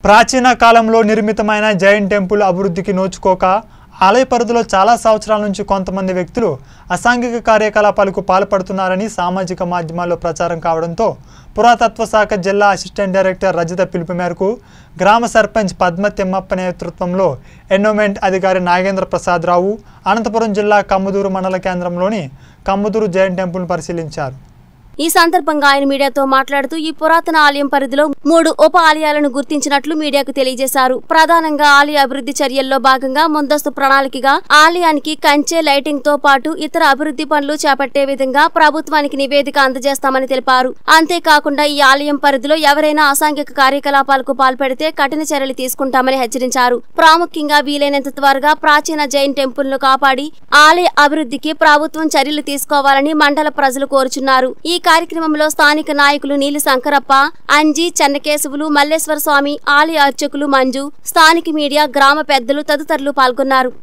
ప్రాచీన కాలంలో నిర్మితమైన జైన్ టెంపుల్ అభివృద్ధికి నోచుకోక ఆలయ పరిధిలో చాలా సంవత్సరాల నుంచి కొంతమంది వ్యక్తులు అసాంఘిక కార్యకలాపాలకు పాల్పడుతున్నారని సామాజిక మాధ్యమాల్లో ప్రచారం కావడంతో పురాతత్వ శాఖ జిల్లా అసిస్టెంట్ డైరెక్టర్ రజిత పిలుపు మేరకు గ్రామ సర్పంచ్ పద్మ తిమ్మప్ప నేతృత్వంలో ఎన్నోమెంట్ అధికారి నాగేంద్ర ప్రసాద్ రావు అనంతపురం జిల్లా కమ్మదూరు మండల కేంద్రంలోని కమ్మదూరు జైన్ టెంపుల్ను పరిశీలించారు ఈ సందర్భంగా ఆయన మీడియాతో మాట్లాడుతూ ఈ పురాతన ఆలయం పరిధిలో మూడు ఉప ఆలయాలను గుర్తించినట్లు మీడియాకు తెలియజేశారు ప్రధానంగా ఆలయ అభివృద్ధి చర్యల్లో భాగంగా ముందస్తు ప్రణాళికగా ఆలయానికి కంచె లైటింగ్ తో పాటు ఇతర అభివృద్ధి పనులు చేపట్టే విధంగా ప్రభుత్వానికి నివేదిక అందజేస్తామని తెలిపారు అంతేకాకుండా ఈ ఆలయం పరిధిలో ఎవరైనా అసాంఘిక కార్యకలాపాలకు పాల్పడితే కఠిన చర్యలు తీసుకుంటామని హెచ్చరించారు ప్రాముఖ్యంగా వీలైనంత త్వరగా ప్రాచీన జైన్ టెంపుల్ ను కాపాడి ఆలయ అభివృద్ధికి ప్రభుత్వం చర్యలు తీసుకోవాలని మండల ప్రజలు కోరుచున్నారు ఈ కార్యక్రమంలో స్థానిక నాయకులు నీలి శంకరప్ప అంజీ చెన్నకేశవులు మల్లేశ్వర స్వామి ఆలయ అర్చకులు మంజు స్థానిక మీడియా గ్రామ పెద్దలు తదితరులు పాల్గొన్నారు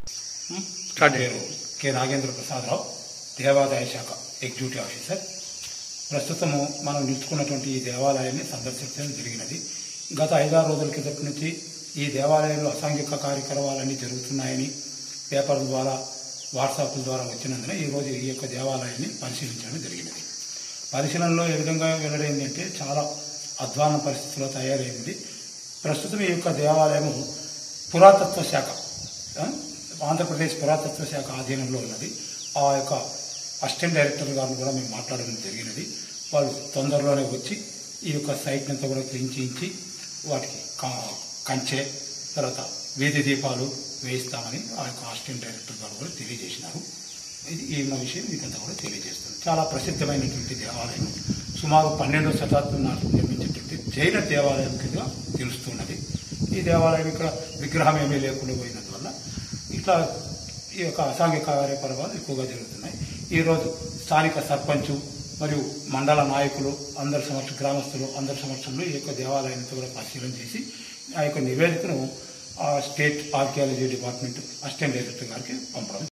పేరు కె నాగేంద్ర ప్రసాదరావు దేవాదాయ శాఖ ఎగ్జిక్యూటివ్ ఆఫీసర్ ప్రస్తుతము మనం నిలుచుకున్నటువంటి ఈ దేవాలయాన్ని సందర్శించడం జరిగినది గత ఐదారు రోజుల క్రితం నుంచి ఈ దేవాలయంలో అసాంఘిక కార్యక్రమాలన్నీ జరుగుతున్నాయని పేపర్ల ద్వారా వాట్సాప్ల ద్వారా వచ్చినందున ఈరోజు ఈ యొక్క దేవాలయాన్ని పరిశీలించడం జరిగినది పరిశీలనలో ఏ విధంగా వెల్లడైంది అంటే చాలా అధ్వాన పరిస్థితిలో తయారైంది ప్రస్తుతం ఈ యొక్క దేవాలయము పురాతత్వ శాఖ ఆ, ఆంధ్రప్రదేశ్ పురాతత్వ శాఖ ఆధీనంలో ఉన్నది ఆ యొక్క అసిస్టెంట్ డైరెక్టర్ గారిని కూడా మేము మాట్లాడడం జరిగినది వాళ్ళు తొందరలోనే వచ్చి ఈ యొక్క సైట్ అంతా కూడా క్లీన్ చేయించి వాటికి కా- కంచె తర్వాత వీధి దీపాలు వేయిస్తామని ఆ యొక్క అసిస్టెంట్ డైరెక్టర్ గారు కూడా తెలియజేసినారు ఇది ఈ ఉన్న విషయం మీకంతా కూడా తెలియజేస్తుంది చాలా ప్రసిద్ధమైనటువంటి దేవాలయం సుమారు పన్నెండవ శతాబ్దం నాటి నిర్మించినటువంటి జైన దేవాలయం కింద తెలుస్తున్నది ఈ దేవాలయం ఇక్కడ విగ్రహం ఏమీ లేకుండా పోయినందువల్ల ఇట్లా ఈ యొక్క అసాంఘిక కార్యకలాపాలు ఎక్కువగా జరుగుతున్నాయి ఈరోజు స్థానిక సర్పంచు మరియు మండల నాయకులు అందరి సమక్ష గ్రామస్తులు అందరి సమక్షంలో ఈ యొక్క దేవాలయాన్ని కూడా పరిశీలన చేసి ఆ యొక్క నివేదికను ఆ state archaeology department assistant director గారికి పంపడం